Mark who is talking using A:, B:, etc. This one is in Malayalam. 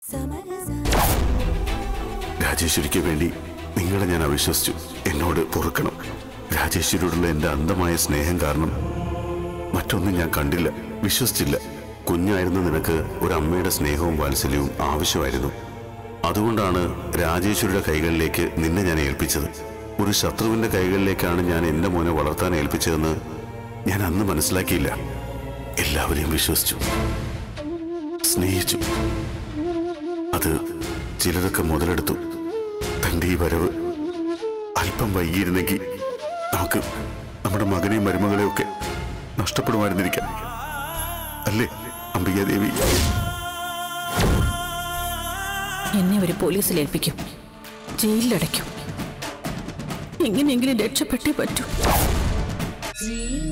A: രാജേശ്വരിക്ക് വേണ്ടി നിങ്ങളെ ഞാൻ അവിശ്വസിച്ചു എന്നോട് പൊറുക്കണം രാജേശ്വരിയോടുള്ള എൻ്റെ അന്ധമായ സ്നേഹം കാരണം മറ്റൊന്നും ഞാൻ കണ്ടില്ല വിശ്വസിച്ചില്ല കുഞ്ഞായിരുന്ന നിനക്ക് ഒരു അമ്മയുടെ സ്നേഹവും വാത്സല്യവും ആവശ്യമായിരുന്നു അതുകൊണ്ടാണ് രാജേശ്വരിയുടെ കൈകളിലേക്ക് നിന്നെ ഞാൻ ഏൽപ്പിച്ചത് ഒരു ശത്രുവിന്റെ കൈകളിലേക്കാണ് ഞാൻ എൻ്റെ മോനെ വളർത്താൻ ഏൽപ്പിച്ചതെന്ന് ഞാൻ അന്ന് മനസ്സിലാക്കിയില്ല എല്ലാവരെയും വിശ്വസിച്ചു സ്നേഹിച്ചു അത് ചിലരൊക്കെ മുതലെടുത്തു തൻ്റെ ഈ വരവ് അല്പം വൈകിയിരുന്നെങ്കിൽ നമുക്ക് നമ്മുടെ മകനെയും മരുമകളെയും ഒക്കെ നഷ്ടപ്പെടുമായിരുന്നിരിക്കാം അല്ലേ അംബികാദേവി
B: എന്നെ ഒരു പോലീസിൽ ഏൽപ്പിക്കും ജയിലിലടയ്ക്കും എങ്ങനെയെങ്കിലും രക്ഷപ്പെട്ടേ പറ്റൂ
C: ശ്രീ